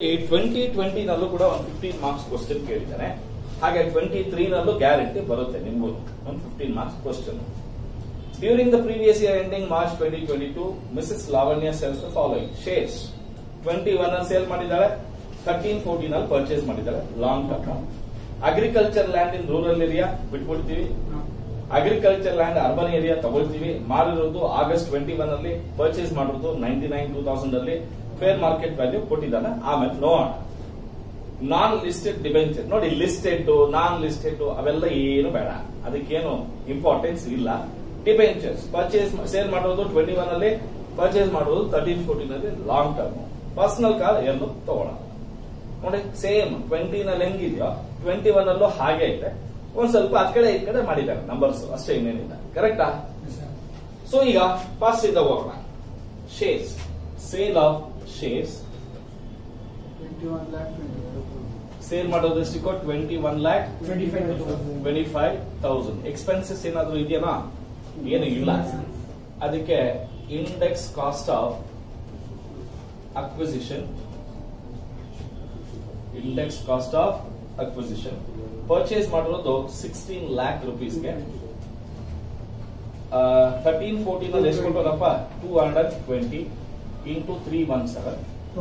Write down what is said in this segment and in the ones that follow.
twenty twenty ನಲ್ಲೂ ಕೂಡ ಒಂದು ಫಿಫ್ಟೀನ್ ಮಾರ್ಕ್ಸ್ ಕ್ವಶನ್ ಕೇಳಿದ್ದಾನೆ ಹಾಗೆ ಟ್ವೆಂಟಿ ತ್ರೀ ನಲ್ಲೂ ಗ್ಯಾರಂಟಿ ಬರುತ್ತೆ ನಿಮ್ಗೂ ಒಂದು fifteen marks question during the previous year ending March twenty twenty two Mrs Lavanya sells the following shares twenty one ಅಲ್ಲಿ ಸೇಲ್ ಮಾಡಿದ್ದಾಳೆ ಥರ್ಟೀನ್ ಫೋರ್ಟೀನ್ ಅಲ್ಲಿ ಪರ್ಚೇಸ್ ಮಾಡಿದ್ದಾಳೆ long term agriculture land in rural area ಬಿಟ್ಬಿಡ್ತೀವಿ agriculture land urban area ತಗೊಳ್ತೀವಿ ಮಾರಿರೋದು August twenty one ಅಲ್ಲಿ purchase ಮಾಡಿರೋದು ninety nine two thousand ಅಲ್ಲಿ ಫೇರ್ ಮಾರ್ಕೆಟ್ ವ್ಯಾಲ್ಯೂ ಕೊಟ್ಟಿದ್ದಾನೆ ಆಮೇಲೆ ನೋಡೋಣ ನಾನ್ ಲಿಸ್ಟೆಡ್ ಡಿಬೆಂಚರ್ ನೋಡಿ ಲಿಸ್ಟೆಡ್ ನಾನ್ ಲಿಸ್ಟೆಡ್ ಅವೆಲ್ಲ ಏನು ಬೇಡ ಅದಕ್ಕೇನು ಇಂಪಾರ್ಟೆನ್ಸ್ ಇಲ್ಲ ಡಿಬೆಂಚರ್ಸ್ ಪರ್ಚೇಸ್ ಸೇಲ್ ಮಾಡೋದು ಟ್ವೆಂಟಿ ಒನ್ ಅಲ್ಲಿ ಪರ್ಚೇಸ್ ಮಾಡೋದು ತರ್ಟೀನ್ ಫೋರ್ಟೀನ್ ಅಲ್ಲಿ ಲಾಂಗ್ ಟರ್ಮ್ ಪರ್ಸನಲ್ ಕಾರ್ ಏನು ತಗೊಳ್ಳೋಣ ನೋಡಿ ಸೇಮ್ ಟ್ವೆಂಟಿ ನಲ್ಲಿ ಹೆಂಗಿದೆಯೋ ಟ್ವೆಂಟಿ ಒನ್ ಅಲ್ಲೂ ಹಾಗೆ ಇದೆ ಒಂದ್ ಸ್ವಲ್ಪ ಆ ಕಡೆ ಈ ಕಡೆ ಮಾಡಿದ್ದಾರೆ ನಂಬರ್ಸ್ ಅಷ್ಟೇ ಇನ್ನೇನಿಲ್ಲ ಕರೆಕ್ಟಾ ಸೊ ಈಗ ಫಸ್ಟ್ ಇಂದ ಹೋಗೋಣ shares sale of shares sale ಮಾಡೋದು ಎಷ್ಟಿಕೋ twenty one lakh twenty five thousand expenses ಏನಾದ್ರು ಇದೆಯಾ ಏನು ಇಲ್ಲ ಅದಕ್ಕೆ index cost of acquisition index cost of acquisition purchase ಮಾಡಿರೋದು ಸಿಕ್ಸ್ಟೀನ್ ಲ್ಯಾಕ್ ರುಪೀಸ್ಗೆ ಥರ್ಟೀನ್ ಫೋರ್ಟೀನ್ ಅಲ್ಲಿ ಎಷ್ಟು ಕೊಟ್ಟೋದಪ್ಪ two hundred twenty into three one seven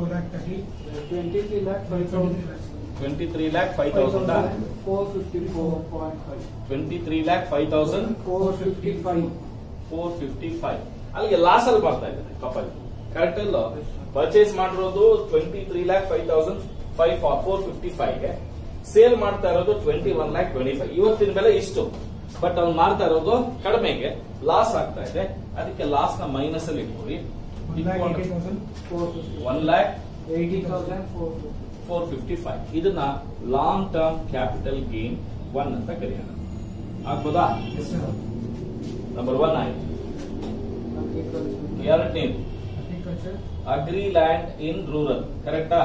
twenty three lakh five thousand twenty three lakh five thousand four fifty five ಅಲ್ಲಿಗೆ ಲಾಸ್ ಅಲ್ಲಿ ಬರ್ತಾ ಇದ್ದಾರೆ couple correct ಇಲ್ಲ ಪರ್ಚೇಸ್ ಮಾಡಿರೋದು twenty three lakh five thousand five four fifty ಫೈವ್ಗೆ ಸೇಲ್ ಮಾಡ್ತಾ ಇರೋದು twenty one lakh twenty five ಇವತ್ತಿನ ಬೆಲೆ ಇಷ್ಟು ಬಟ್ ಅವ್ನು ಮಾಡ್ತಾ ಇರೋದು ಕಡಿಮೆಗೆ ಲಾಸ್ ಆಗ್ತಾ ಇದೆ ಅದಕ್ಕೆ ಲಾಸ್ ನ ಮೈನಸ್ ಅಲ್ಲಿ ಇಟ್ಕೊಳ್ಳಿ one lakh four fifty five ಇದನ್ನ long term capital gain one ಅಂತ ಕರೆಯೋಣ ಆಗ್ಬೋದಾ ನಂಬರ್ ಒನ್ ಆಯ್ತು ಎರಡನೇದು ಅಗ್ರಿ ಲ್ಯಾಂಡ್ ಇನ್ ರೂರಲ್ ಕರೆಕ್ಟಾ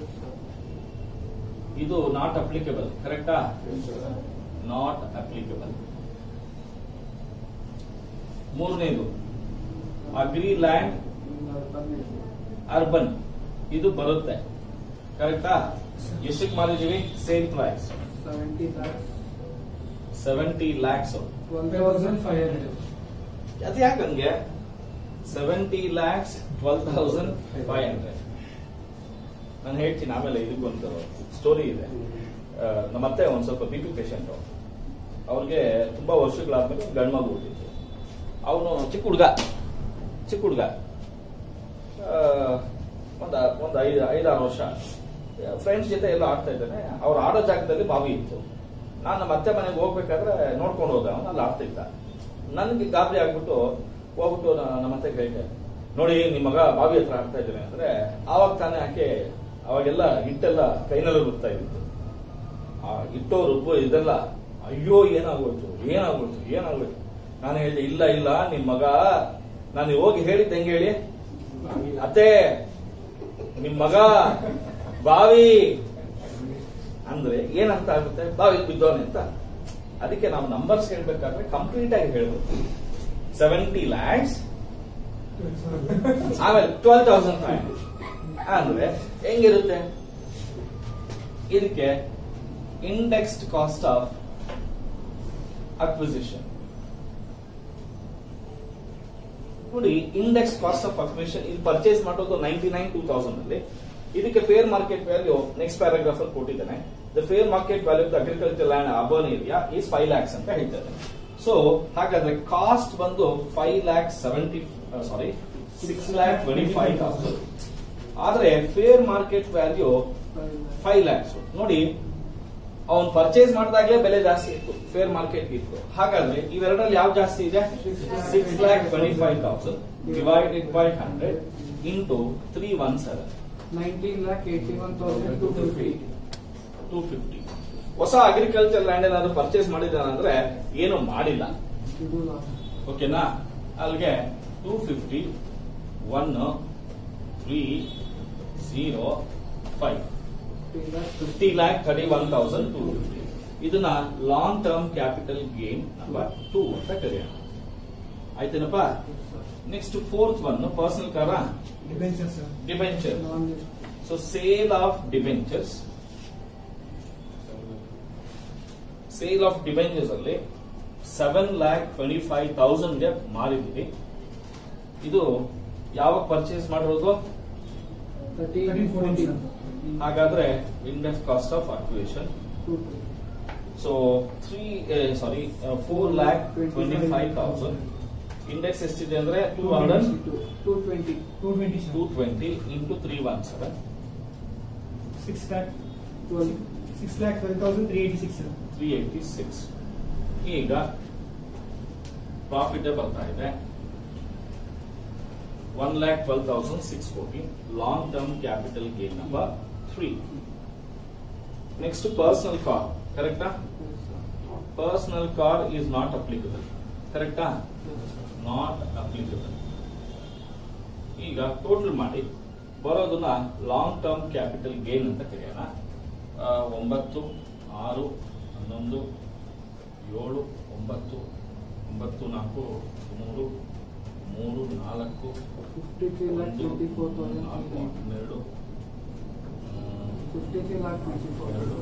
ಇದು ನಾಟ್ ಅಪ್ಲಿಕೇಬಲ್ ಕರೆಕ್ಟಾ ನಾಟ್ ಅಪ್ಲಿಕೇಬಲ್ ಮೂರನೇದು ಅಗ್ರಿ ಲ್ಯಾಂಡ್ ಅರ್ಬನ್ ಇದು ಬರುತ್ತೆ ಕರೆಕ್ಟಾ ಎಷ್ಟಕ್ಕೆ ಮಾರಿದೀವಿ ಸೇಮ್ ಪ್ರೈಸ್ ಸೆವೆಂಟಿ ಲ್ಯಾಕ್ಸ್ ಅದು ಯಾಕಂಗೆ seventy lakhs twelve thousand five hundred ನಾನು ಹೇಳ್ತೀನಿ ಆಮೇಲೆ ಇದಕ್ಕೊಂದು ಸ್ಟೋರಿ ಇದೆ ಆ, ನಮ್ಮ ಅತ್ತೆ ಒಂದ್ ಸ್ವಲ್ಪ ಬಿ ಪಿ ಪೇಷಂಟ್ ಅವ್ರಿಗೆ ತುಂಬಾ ವರ್ಷಗಳಾದ್ಮೇಲೆ ಒಂದ್ ಗಂಡ್ ಮಗು ಹುಟ್ಟಿತ್ತು ಅವನು ಚಿಕ್ಕ ಹುಡುಗ ಚಿಕ್ಕ ಹುಡುಗ ಒಂದ್ ಒಂದ್ ಐದು ಐದಾರು ವರ್ಷ ಫ್ರೆಂಡ್ಸ್ ಜೊತೆ ಎಲ್ಲ ಆಡ್ತಾ ಇದ್ದಾನೆ ಅವ್ರು ಆಡೋ ಜಾಗದಲ್ಲಿ ಬಾವಿ ಇತ್ತು ನಾನು ನಮ್ಮ ಅತ್ತೆ ಮನೆಗೆ ಹೋಗ್ಬೇಕಾದ್ರೆ ನೋಡ್ಕೊಂಡು ಹೋದ ಅವನು ಅಲ್ಲಿ ಆಡ್ತಿದ್ದ ನನ್ಗೆ ಗಾಬರಿ ಆಗ್ಬಿಟ್ಟು ಹೋಗ್ಬಿಟ್ಟು ನಾ- ನಮ್ಮ ಅತ್ತೆ ಹೇಳಿದೆ ನೋಡಿ ನಿಮ್ಮ ಮಗ ಬಾವಿ ಹತ್ರ ಆಡ್ತಾ ಇದ್ದಾನೆ ಅಂದ್ರೆ ಆವಾಗ ತಾನೇ ಆಕೆ ಅವಾಗೆಲ್ಲ ಹಿಟ್ಟೆಲ್ಲ ಕೈನಲ್ಲಿ ರುಬ್ತಾ ಇತ್ತು ಆ ಹಿಟ್ಟು ರುಬ್ಬು ಇದೆಲ್ಲ ಅಯ್ಯೋ ಏನಾಗೋಯ್ತು ಏನಾಗೋಯ್ತು ಏನಾಗೋಯ್ತು ನಾನು ಹೇಳಿದೆ ಇಲ್ಲ ಇಲ್ಲ ನಿಮ್ ಮಗ ನಾನು ಹೋಗಿ ಹೇಳಿದ್ದೆ ಹೆಂಗೆ ಹೇಳಿ ಅತ್ತೆ ನಿಮ್ ಮಗ ಬಾವಿ ಅಂದ್ರೆ ಏನಂತ ಆಗುತ್ತೆ ಬಾವಿ ಬಿದ್ದೋನೆ ಅಂತ ಅದಕ್ಕೆ ನಾವು ನಂಬರ್ಸ್ ಹೇಳ್ಬೇಕಾದ್ರೆ ಕಂಪ್ಲೀಟ್ ಆಗಿ ಹೇಳ್ಬೇಕು ಸೆವೆಂಟಿ ಲ್ಯಾಕ್ಸ್ ಆಮೇಲೆ ಟ್ವೆಲ್ ತೌಸಂಡ್ ಫೈವ್ ಅಂದ್ರೆ ಹೆಂಗಿರುತ್ತೆ ಇದಕ್ಕೆ ಇಂಡೆಕ್ಸ್ಡ್ ಕಾಸ್ಟ್ ಆಫ್ ಅಕ್ವಿಸಿಷನ್ ನೋಡಿ ಇಂಡೆಕ್ಸ್ ಕಾಸ್ಟ್ ಆಫ್ ಅಕ್ವಿಸಿಷನ್ ಇದು ಪರ್ಚೇಸ್ ಮಾಡೋದು ನೈನ್ಟಿ ನೈನ್ ಟೂ ತೌಸಂಡ್ ಅಲ್ಲಿ ಇದಕ್ಕೆ fair market value next paragraph ಅಲ್ಲಿ ಕೊಟ್ಟಿದ್ದಾನೆ the fair market value agriculture land urban area is five lakhs ಅಂತ ಹೇಳ್ತಾರೆ ಸೊ ಹಾಗಾದ್ರೆ ಕಾಸ್ಟ್ ಬಂದು five lakh seventy sorry six lakh twenty five thousand ಆದ್ರೆ fair market value five lakhs ನೋಡಿ ಅವನ್ ಪರ್ಚೇಸ್ ಮಾಡಿದಾಗಲೇ ಬೆಲೆ ಜಾಸ್ತಿ ಇತ್ತು ಫೇರ್ ಮಾರ್ಕೆಟ್ ಇತ್ತು ಹಾಗಾದ್ರೆ ಇವೆರಡರಲ್ಲಿ ಯಾವ ಜಾಸ್ತಿ ಇದೆ six lakh twenty five thousand divided by hundred into three one seven two fifty ಹೊಸ ಅಗ್ರಿಕಲ್ಚರ್ ಲ್ಯಾಂಡ್ ಏನಾದ್ರು ಪರ್ಚೇಸ್ ಮಾಡಿದಾನಂದ್ರೆ ಏನು ಮಾಡಿಲ್ಲ ಓಕೆನಾ ಅಲ್ಲಿಗೆ two fifty one three zero five fifty lakh thirty one thousand two fifty ಇದನ್ನ long term capital gain number two ಅಂತ ಕರೆಯೋಣ ಆಯ್ತೇನಪ್ಪ ನೆಕ್ಸ್ಟ್ ಫೋರ್ತ್ ಒನ್ ಪರ್ಸನಲ್ ಕಾರ debenture so sale of debentures sale of debentures ಅಲ್ಲಿ ಸೆವೆನ್ ಲ್ಯಾಕ್ ಟ್ವೆಂಟಿ ಫೈವ್ ತೌಸಂಡ್ಗೆ ಮಾರಿದ್ದೀವಿ ಇದು ಯಾವಾಗ purchase ಮಾಡಿರೋದು ಹಾಗಾದ್ರೆ index cost of acquisition so three sorry four lakh twenty five thousand index ಎಷ್ಟಿದೆ ಅಂದ್ರೆ two hundred two twenty two twenty two twenty into three one seven six lakh twelve six lakh twelve thousand three eighty six three eighty six ಈಗ profit ಬರ್ತಾ ಇದೆ one lakh twelve thousand six forty long term capital gain number three next personal car ಕರೆಕ್ಟಾ personal car is not applicable ಕರೆಕ್ಟಾ not applicable ಈಗ total ಮಾಡಿ ಬರೋದನ್ನ long term capital gain ಅಂತ ಕರೆಯೋಣ ಆ, ಒಂಬತ್ತು ಆರು ಹನ್ನೊಂದು ಏಳು ಒಂಬತ್ತು ಒಂಬತ್ತು ನಾಲ್ಕು ಮೂರು ಮೂರು ನಾಲ್ಕು ಫಿಫ್ಟಿ ತ್ರೀ ಲ್ಯಾಕ್ ಒಂದು, ಟ್ವೆಂಟಿ ಫೋರ್ ನಾಲ್ಕು ತೌಸಂಡ್ ಹನ್ನೆರಡು fifty three lakh twenty four ಎರಡು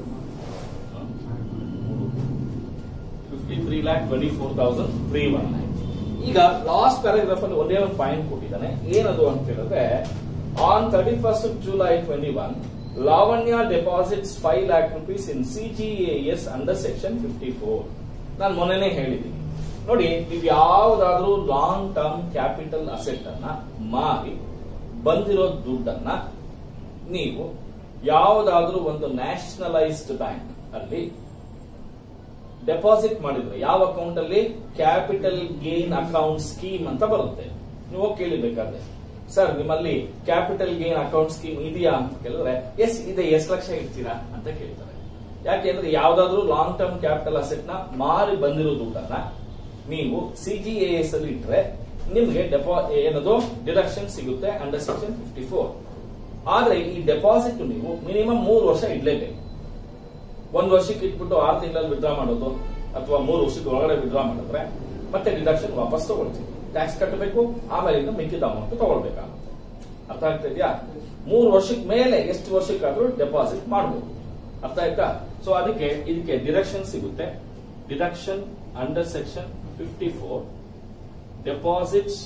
fifty three lakh twenty four thousand three one nine ಈಗ ಲಾಸ್ಟ್ ಪ್ಯಾರಾಗ್ರಾಫ್ ಅಲ್ಲಿ ಒಂದೇ ಒಂದು ಪಾಯಿಂಟ್ ಕೊಟ್ಟಿದ್ದಾನೆ ಏನದು ಅಂತ ಹೇಳಿದ್ರೆ on thirty first July twenty one Lavanya deposits five lakh rupees in CGAS under section fifty four ನಾನು ಮೊನ್ನೆನೇ ಹೇಳಿದ್ದೀನಿ ನೋಡಿ ನೀವು ಯಾವ್ದಾದ್ರೂ ಲಾಂಗ್ ಟರ್ಮ್ ಕ್ಯಾಪಿಟಲ್ ಅಸೆಟ್ ಅನ್ನ ಮಾರಿ ಬಂದಿರೋ ದುಡ್ಡನ್ನ ನೀವು ಯಾವುದಾದ್ರೂ ಒಂದು ನ್ಯಾಷನಲೈಸ್ಡ್ ಬ್ಯಾಂಕ್ ಅಲ್ಲಿ ಡೆಪಾಸಿಟ್ ಮಾಡಿದ್ರೆ ಯಾವ ಅಕೌಂಟ್ ಅಲ್ಲಿ ಕ್ಯಾಪಿಟಲ್ ಗೇನ್ ಅಕೌಂಟ್ ಸ್ಕೀಮ್ ಅಂತ ಬರುತ್ತೆ ನೀವು ಹೋಗಿ ಕೇಳಿಬೇಕಾದ್ರೆ ಸರ್ ನಿಮ್ಮಲ್ಲಿ ಕ್ಯಾಪಿಟಲ್ ಗೇನ್ ಅಕೌಂಟ್ ಸ್ಕೀಮ್ ಇದೆಯಾ ಅಂತ ಕೇಳಿದ್ರೆ ಎಸ್ ಇದೆ ಎಷ್ಟು ಲಕ್ಷ ಇಡ್ತೀರಾ ಅಂತ ಕೇಳ್ತಾರೆ ಯಾಕೆಂದ್ರೆ ಯಾವ್ದಾದ್ರು ಲಾಂಗ್ ಟರ್ಮ್ ಕ್ಯಾಪಿಟಲ್ ಅಸೆಟ್ ನ ಮಾರಿ ಬಂದಿರೋ ದುಡ್ಡನ್ನ ನೀವು ಸಿಜಿಎಎಸ್ ಅಲ್ಲಿ ಇಟ್ರೆ ನಿಮ್ಗೆ ಡೆಪಾ ಏನದು ಡಿಡಕ್ಷನ್ ಸಿಗುತ್ತೆ ಅಂಡರ್ ಸೆಕ್ಷನ್ ಫಿಫ್ಟಿ ಫೋರ್ ಆದ್ರೆ ಈ ಡೆಪಾಸಿಟ್ ನೀವು ಮಿನಿಮಮ್ ಮೂರು ವರ್ಷ ಇಡ್ಲೇಬೇಕು ಒಂದ್ ವರ್ಷಕ್ಕೆ ಇಟ್ಬಿಟ್ಟು ಆರು ತಿಂಗಳಲ್ಲಿ ವಿಡ್ರಾ ಮಾಡೋದು ಅಥವಾ ಮೂರು ವರ್ಷದ ಒಳಗಡೆ ವಿಡ್ರಾ ಮಾಡಿದ್ರೆ ಮತ್ತೆ ಡಿಡಕ್ಷನ್ ವಾಪಸ್ ತಗೊಳ್ತೀವಿ ಟ್ಯಾಕ್ಸ್ ಕಟ್ಟಬೇಕು ಆಮೇಲೆ ಇನ್ನು ಮಿಕ್ಕಿದ ಅಮೌಂಟ್ ತಗೊಳ್ಬೇಕಾಗುತ್ತೆ ಅರ್ಥ ಆಗ್ತಾ ಇದೆಯಾ ಮೂರು ವರ್ಷಕ್ಕೆ ಮೇಲೆ ಎಷ್ಟು ವರ್ಷಕ್ಕಾದ್ರೂ ಡೆಪಾಸಿಟ್ ಮಾಡಬಹುದು ಅರ್ಥ ಆಯ್ತಾ ಸೊ ಅದಕ್ಕೆ ಇದಕ್ಕೆ ಡಿಡಕ್ಷನ್ ಸಿಗುತ್ತೆ deduction under section fifty four deposits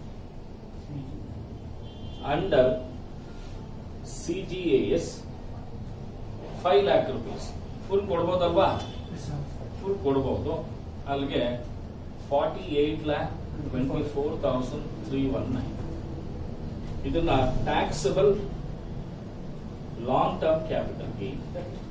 under CGAS five lakh rupees full ಕೊಡ್ಬೋದಲ್ವಾ ಫುಲ್ ಕೊಡಬಹುದು ಅಲ್ಲಿಗೆ forty eight lakh twenty four thousand three one nine ಇದನ್ನ taxable long term capital gain